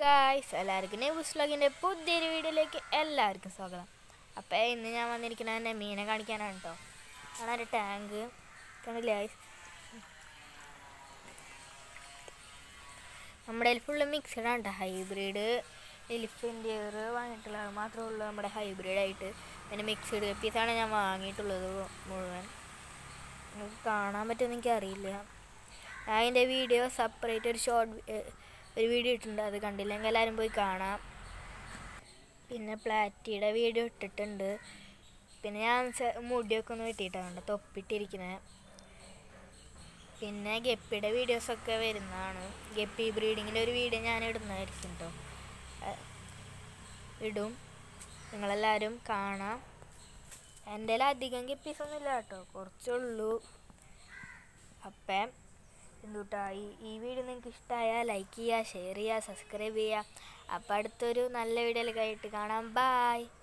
guys എല്ലാവർക്കും നെബൂസ് വ്ളോഗിൻ്റെ പുതിയൊരു വീഡിയോയിലേക്ക് എല്ലാവർക്കും സ്വാഗതം അപ്പോൾ ഇന്ന് ഞാൻ വന്നിരിക്കുന്നത് തന്നെ മീനെ കാണിക്കാനാണ് കേട്ടോ ആണ് ഒരു ടാങ്ക് കണ്ടില്ലേ ഗായ്സ് നമ്മുടെ കയ്യിൽ ഫുള്ള് മിക്സഡ് ആണ് കേട്ടോ ഹൈബ്രിഡ് എലിഫൻ്റ് ഇയർ വാങ്ങിയിട്ടുള്ളത് മാത്രമേ ഉള്ളൂ നമ്മുടെ ഹൈബ്രിഡ് ആയിട്ട് പിന്നെ മിക്സഡ് പീസാണ് ഞാൻ വാങ്ങിയിട്ടുള്ളത് മുഴുവൻ നിങ്ങൾക്ക് കാണാൻ പറ്റുമെന്ന് എനിക്കറിയില്ല ഞാൻ അതിൻ്റെ വീഡിയോ സെപ്പറേറ്റ് ഒരു ഷോർട്ട് ഒരു വീഡിയോ ഇട്ടിട്ടുണ്ട് അത് കണ്ടില്ലെങ്കിൽ എല്ലാവരും പോയി കാണാം പിന്നെ പ്ലാറ്റിയുടെ വീഡിയോ ഇട്ടിട്ടുണ്ട് പിന്നെ ഞാൻ സ- മുടിയൊക്കെ ഒന്ന് വെട്ടിയിട്ടാണ് തൊപ്പിട്ടിരിക്കുന്നത് പിന്നെ ഗപ്പിയുടെ വീഡിയോസൊക്കെ വരുന്നതാണ് ഗപ്പി ബ്രീഡിങ്ങിൻ്റെ ഒരു വീഡിയോ ഞാൻ ഇടുന്നതായിരിക്കും കേട്ടോ ഇടും നിങ്ങളെല്ലാവരും കാണാം എൻ്റെ കയ്യിൽ അധികം ഗപ്പീസൊന്നും ഇല്ല കേട്ടോ കുറച്ചുള്ളൂ അപ്പം എന്തുട്ടാ ഈ ഈ വീഡിയോ നിങ്ങൾക്ക് ഇഷ്ടമായാൽ ലൈക്ക് ചെയ്യുക ഷെയർ ചെയ്യുക സബ്സ്ക്രൈബ് ചെയ്യുക അപ്പം അടുത്തൊരു നല്ല വീഡിയോയിലൊക്കെ ആയിട്ട് കാണാം ബായ്